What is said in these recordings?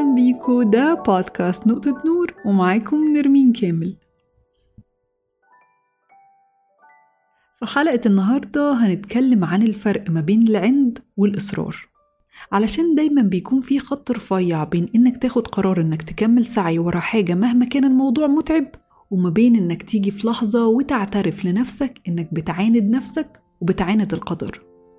أهلا بيكو ده بودكاست نقطة نور ومعاكم نرمين كامل في حلقة النهاردة هنتكلم عن الفرق ما بين العند والإصرار علشان دايما بيكون في خط رفيع بين إنك تاخد قرار إنك تكمل سعي ورا حاجة مهما كان الموضوع متعب وما بين إنك تيجي في لحظة وتعترف لنفسك إنك بتعاند نفسك وبتعاند القدر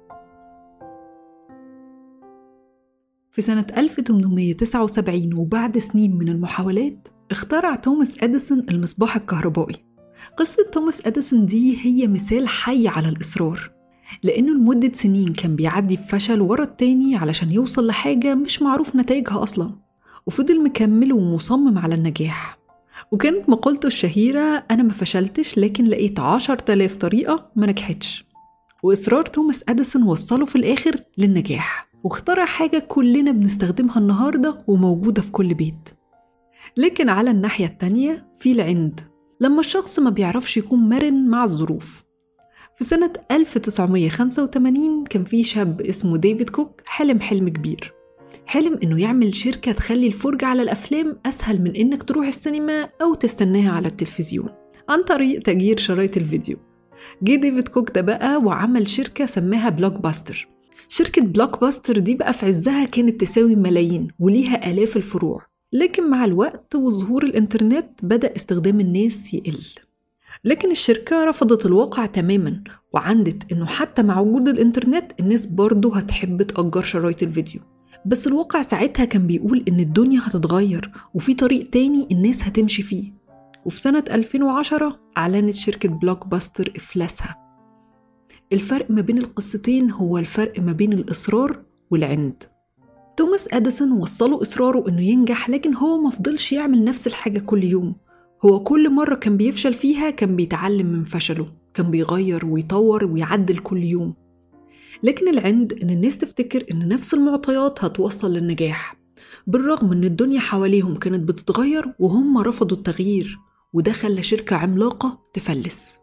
في سنة 1879 وبعد سنين من المحاولات اخترع توماس أديسون المصباح الكهربائي قصة توماس أديسون دي هي مثال حي على الإصرار لأنه لمدة سنين كان بيعدي بفشل ورا التاني علشان يوصل لحاجة مش معروف نتائجها أصلا وفضل مكمل ومصمم على النجاح وكانت مقولته الشهيرة أنا ما فشلتش لكن لقيت عشر تلاف طريقة ما نجحتش وإصرار توماس أديسون وصله في الآخر للنجاح واخترع حاجة كلنا بنستخدمها النهاردة وموجودة في كل بيت لكن على الناحية التانية في العند لما الشخص ما بيعرفش يكون مرن مع الظروف في سنة 1985 كان في شاب اسمه ديفيد كوك حلم حلم كبير حلم إنه يعمل شركة تخلي الفرجة على الأفلام أسهل من إنك تروح السينما أو تستناها على التلفزيون عن طريق تأجير شرايط الفيديو جه ديفيد كوك ده بقى وعمل شركة سماها بلوك باستر شركة بلوك باستر دي بقى في عزها كانت تساوي ملايين وليها آلاف الفروع لكن مع الوقت وظهور الإنترنت بدأ استخدام الناس يقل لكن الشركة رفضت الواقع تماما وعندت إنه حتى مع وجود الإنترنت الناس برضه هتحب تأجر شرايط الفيديو بس الواقع ساعتها كان بيقول إن الدنيا هتتغير وفي طريق تاني الناس هتمشي فيه وفي سنة 2010 أعلنت شركة بلوك باستر إفلاسها الفرق ما بين القصتين هو الفرق ما بين الإصرار والعند توماس أديسون وصله إصراره إنه ينجح لكن هو مفضلش يعمل نفس الحاجة كل يوم هو كل مرة كان بيفشل فيها كان بيتعلم من فشله كان بيغير ويطور ويعدل كل يوم لكن العند إن الناس تفتكر إن نفس المعطيات هتوصل للنجاح بالرغم إن الدنيا حواليهم كانت بتتغير وهم رفضوا التغيير وده خلى شركة عملاقة تفلس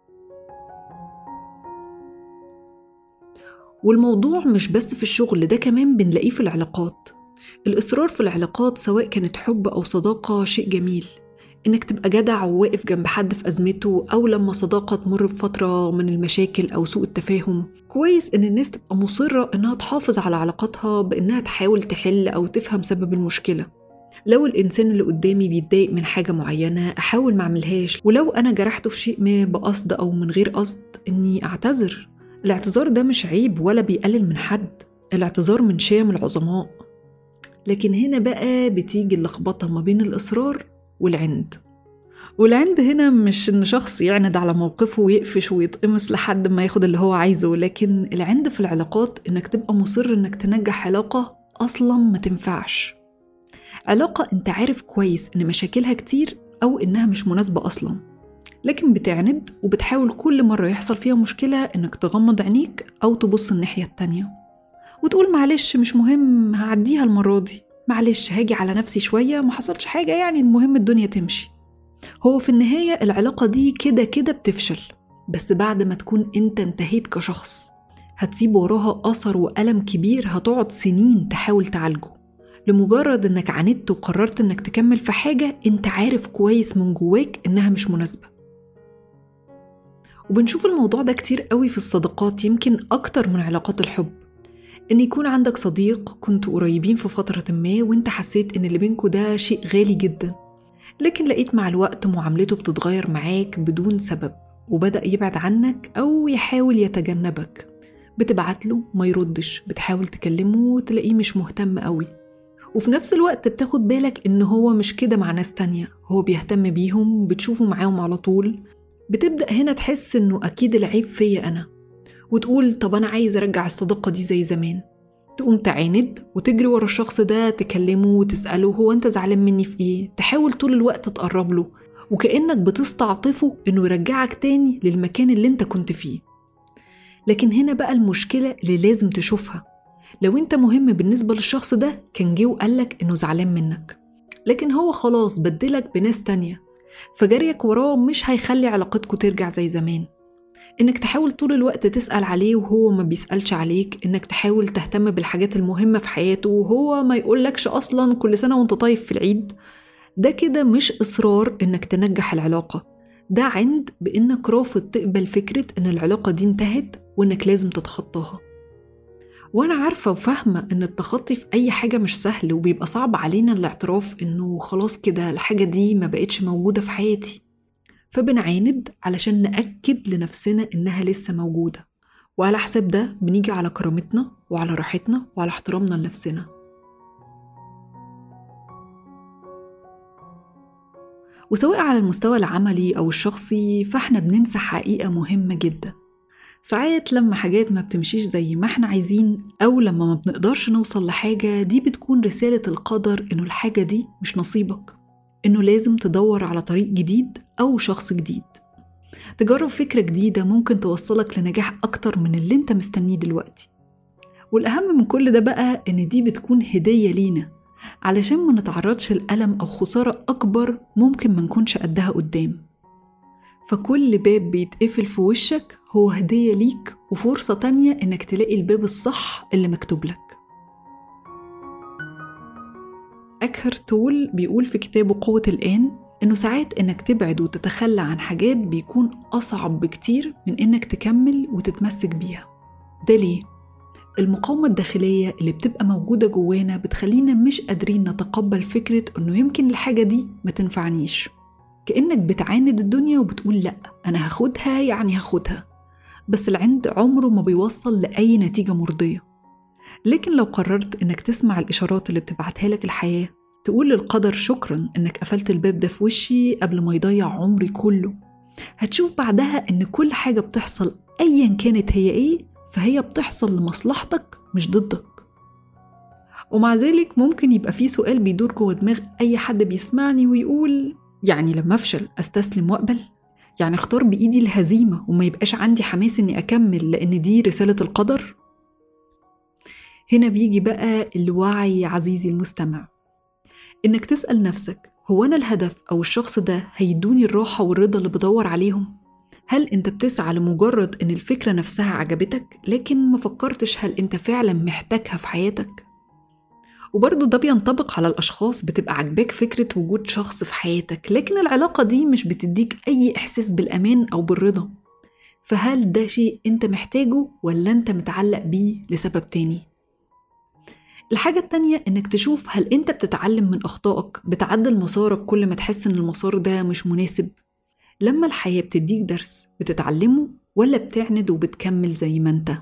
والموضوع مش بس في الشغل ده كمان بنلاقيه في العلاقات الإصرار في العلاقات سواء كانت حب أو صداقة شيء جميل إنك تبقى جدع وواقف جنب حد في أزمته أو لما صداقة تمر بفترة من المشاكل أو سوء التفاهم كويس إن الناس تبقى مصرة إنها تحافظ على علاقاتها بإنها تحاول تحل أو تفهم سبب المشكلة لو الإنسان اللي قدامي بيتضايق من حاجة معينة أحاول ما أعملهاش ولو أنا جرحته في شيء ما بقصد أو من غير قصد إني أعتذر الاعتذار ده مش عيب ولا بيقلل من حد الاعتذار من شيم العظماء لكن هنا بقى بتيجي اللخبطة ما بين الإصرار والعند والعند هنا مش إن شخص يعند على موقفه ويقفش ويتقمص لحد ما ياخد اللي هو عايزه لكن العند في العلاقات إنك تبقى مصر إنك تنجح علاقة أصلا ما تنفعش علاقة أنت عارف كويس إن مشاكلها كتير أو إنها مش مناسبة أصلا لكن بتعند وبتحاول كل مرة يحصل فيها مشكلة إنك تغمض عينيك أو تبص الناحية التانية وتقول معلش مش مهم هعديها المرة دي معلش هاجي على نفسي شوية ما حصلش حاجة يعني المهم الدنيا تمشي هو في النهاية العلاقة دي كده كده بتفشل بس بعد ما تكون انت انتهيت كشخص هتسيب وراها أثر وألم كبير هتقعد سنين تحاول تعالجه لمجرد انك عاندت وقررت انك تكمل في حاجة انت عارف كويس من جواك انها مش مناسبة وبنشوف الموضوع ده كتير قوي في الصداقات يمكن أكتر من علاقات الحب إن يكون عندك صديق كنتوا قريبين في فترة ما وإنت حسيت إن اللي بينكوا ده شيء غالي جدا لكن لقيت مع الوقت معاملته بتتغير معاك بدون سبب وبدأ يبعد عنك أو يحاول يتجنبك بتبعت له ما يردش بتحاول تكلمه وتلاقيه مش مهتم قوي وفي نفس الوقت بتاخد بالك إن هو مش كده مع ناس تانية هو بيهتم بيهم بتشوفه معاهم على طول بتبدأ هنا تحس إنه أكيد العيب فيا أنا وتقول طب أنا عايز أرجع الصداقة دي زي زمان تقوم تعاند وتجري ورا الشخص ده تكلمه وتسأله هو أنت زعلان مني في إيه تحاول طول الوقت تقرب له وكأنك بتستعطفه إنه يرجعك تاني للمكان اللي أنت كنت فيه لكن هنا بقى المشكلة اللي لازم تشوفها لو أنت مهم بالنسبة للشخص ده كان جه وقالك إنه زعلان منك لكن هو خلاص بدلك بناس تانية فجريك وراه مش هيخلي علاقتكوا ترجع زي زمان إنك تحاول طول الوقت تسأل عليه وهو ما بيسألش عليك إنك تحاول تهتم بالحاجات المهمة في حياته وهو ما يقولكش أصلا كل سنة وانت طيب في العيد ده كده مش إصرار إنك تنجح العلاقة ده عند بإنك رافض تقبل فكرة إن العلاقة دي انتهت وإنك لازم تتخطاها وأنا عارفة وفاهمة إن التخطي في أي حاجة مش سهل وبيبقى صعب علينا الاعتراف إنه خلاص كده الحاجة دي ما بقتش موجودة في حياتي فبنعاند علشان نأكد لنفسنا إنها لسه موجودة وعلى حساب ده بنيجي على كرامتنا وعلى راحتنا وعلى احترامنا لنفسنا وسواء على المستوى العملي أو الشخصي فاحنا بننسى حقيقة مهمة جدا ساعات لما حاجات ما بتمشيش زي ما احنا عايزين أو لما ما بنقدرش نوصل لحاجة دي بتكون رسالة القدر إنه الحاجة دي مش نصيبك إنه لازم تدور على طريق جديد أو شخص جديد تجرب فكرة جديدة ممكن توصلك لنجاح أكتر من اللي انت مستنيه دلوقتي والأهم من كل ده بقى إن دي بتكون هدية لينا علشان ما نتعرضش لألم أو خسارة أكبر ممكن ما نكونش قدها قدام فكل باب بيتقفل في وشك هو هدية ليك وفرصة تانية إنك تلاقي الباب الصح اللي مكتوب لك أكهر تول بيقول في كتابه قوة الآن إنه ساعات إنك تبعد وتتخلى عن حاجات بيكون أصعب بكتير من إنك تكمل وتتمسك بيها ده ليه؟ المقاومة الداخلية اللي بتبقى موجودة جوانا بتخلينا مش قادرين نتقبل فكرة إنه يمكن الحاجة دي ما تنفعنيش كأنك بتعاند الدنيا وبتقول لأ أنا هاخدها يعني هاخدها بس العند عمره ما بيوصل لأي نتيجة مرضية لكن لو قررت إنك تسمع الإشارات اللي بتبعتها لك الحياة تقول للقدر شكرا إنك قفلت الباب ده في وشي قبل ما يضيع عمري كله هتشوف بعدها إن كل حاجة بتحصل أيا كانت هي إيه فهي بتحصل لمصلحتك مش ضدك ومع ذلك ممكن يبقى في سؤال بيدور جوه دماغ أي حد بيسمعني ويقول يعني لما أفشل أستسلم وأقبل؟ يعني اختار بإيدي الهزيمة وما يبقاش عندي حماس إني أكمل لأن دي رسالة القدر؟ هنا بيجي بقى الوعي عزيزي المستمع إنك تسأل نفسك هو أنا الهدف أو الشخص ده هيدوني الراحة والرضا اللي بدور عليهم؟ هل أنت بتسعى لمجرد إن الفكرة نفسها عجبتك لكن ما فكرتش هل أنت فعلا محتاجها في حياتك؟ وبرضه ده بينطبق على الأشخاص بتبقى عجباك فكرة وجود شخص في حياتك لكن العلاقة دي مش بتديك أي إحساس بالأمان أو بالرضا فهل ده شيء أنت محتاجه ولا أنت متعلق بيه لسبب تاني؟ الحاجة التانية إنك تشوف هل أنت بتتعلم من أخطائك بتعدل مسارك كل ما تحس إن المسار ده مش مناسب لما الحياة بتديك درس بتتعلمه ولا بتعند وبتكمل زي ما أنت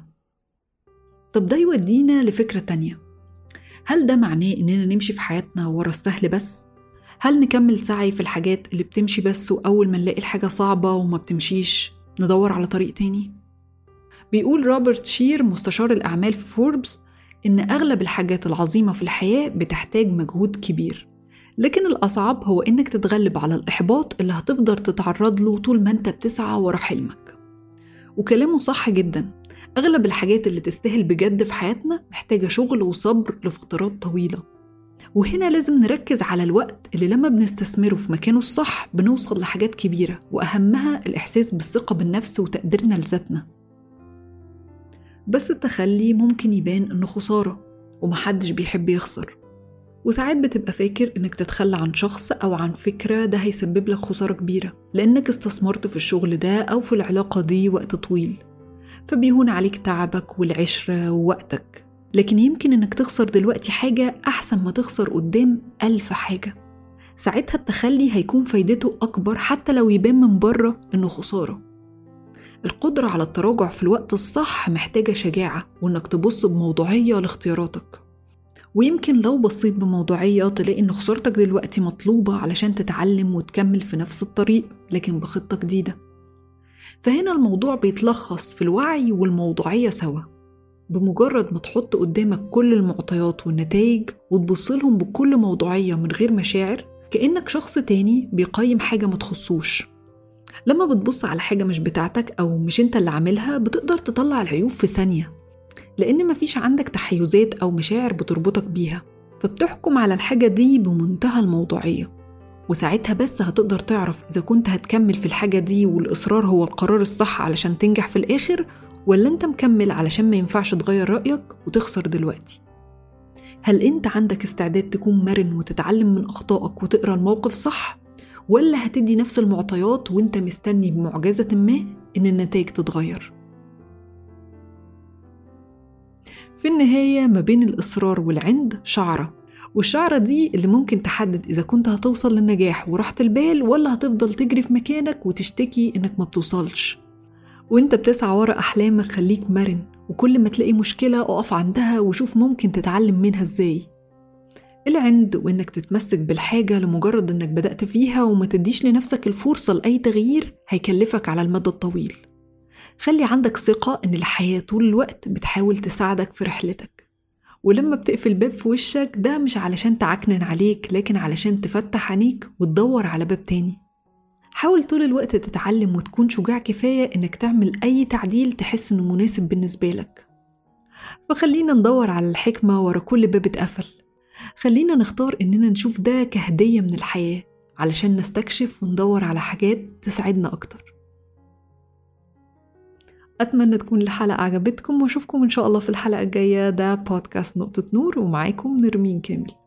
طب ده يودينا لفكرة تانية هل ده معناه إننا نمشي في حياتنا ورا السهل بس؟ هل نكمل سعي في الحاجات اللي بتمشي بس وأول ما نلاقي الحاجة صعبة وما بتمشيش ندور على طريق تاني؟ بيقول روبرت شير مستشار الأعمال في فوربس إن أغلب الحاجات العظيمة في الحياة بتحتاج مجهود كبير لكن الأصعب هو إنك تتغلب على الإحباط اللي هتفضل تتعرض له طول ما أنت بتسعى ورا حلمك وكلامه صح جدا أغلب الحاجات اللي تستاهل بجد في حياتنا محتاجة شغل وصبر لفترات طويلة وهنا لازم نركز على الوقت اللي لما بنستثمره في مكانه الصح بنوصل لحاجات كبيرة وأهمها الإحساس بالثقة بالنفس وتقديرنا لذاتنا بس التخلي ممكن يبان إنه خسارة ومحدش بيحب يخسر وساعات بتبقى فاكر إنك تتخلى عن شخص أو عن فكرة ده هيسبب لك خسارة كبيرة لأنك استثمرت في الشغل ده أو في العلاقة دي وقت طويل فبيهون عليك تعبك والعشرة ووقتك لكن يمكن إنك تخسر دلوقتي حاجة أحسن ما تخسر قدام ألف حاجة ساعتها التخلي هيكون فايدته أكبر حتى لو يبان من بره إنه خسارة القدرة على التراجع في الوقت الصح محتاجة شجاعة وإنك تبص بموضوعية لاختياراتك ويمكن لو بصيت بموضوعية تلاقي إن خسارتك دلوقتي مطلوبة علشان تتعلم وتكمل في نفس الطريق لكن بخطة جديدة فهنا الموضوع بيتلخص في الوعي والموضوعية سوا بمجرد ما تحط قدامك كل المعطيات والنتائج وتبصلهم بكل موضوعية من غير مشاعر كأنك شخص تاني بيقيم حاجة ما تخصوش لما بتبص على حاجة مش بتاعتك أو مش أنت اللي عاملها بتقدر تطلع العيوب في ثانية لأن مفيش عندك تحيزات أو مشاعر بتربطك بيها فبتحكم على الحاجة دي بمنتهى الموضوعية وساعتها بس هتقدر تعرف إذا كنت هتكمل في الحاجة دي والإصرار هو القرار الصح علشان تنجح في الآخر ولا أنت مكمل علشان ما ينفعش تغير رأيك وتخسر دلوقتي هل أنت عندك استعداد تكون مرن وتتعلم من أخطائك وتقرأ الموقف صح ولا هتدي نفس المعطيات وانت مستني بمعجزة ما إن النتائج تتغير في النهاية ما بين الإصرار والعند شعرة والشعرة دي اللي ممكن تحدد إذا كنت هتوصل للنجاح وراحة البال ولا هتفضل تجري في مكانك وتشتكي إنك ما بتوصلش وانت بتسعى ورا أحلامك خليك مرن وكل ما تلاقي مشكلة أقف عندها وشوف ممكن تتعلم منها إزاي العند وإنك تتمسك بالحاجة لمجرد إنك بدأت فيها وما تديش لنفسك الفرصة لأي تغيير هيكلفك على المدى الطويل خلي عندك ثقة إن الحياة طول الوقت بتحاول تساعدك في رحلتك ولما بتقفل باب في وشك ده مش علشان تعكنن عليك لكن علشان تفتح عينيك وتدور على باب تاني حاول طول الوقت تتعلم وتكون شجاع كفاية إنك تعمل أي تعديل تحس إنه مناسب بالنسبة لك فخلينا ندور على الحكمة ورا كل باب اتقفل خلينا نختار إننا نشوف ده كهدية من الحياة علشان نستكشف وندور على حاجات تساعدنا أكتر أتمنى تكون الحلقة عجبتكم وأشوفكم إن شاء الله في الحلقة الجاية ده بودكاست نقطة نور ومعاكم نرمين كامل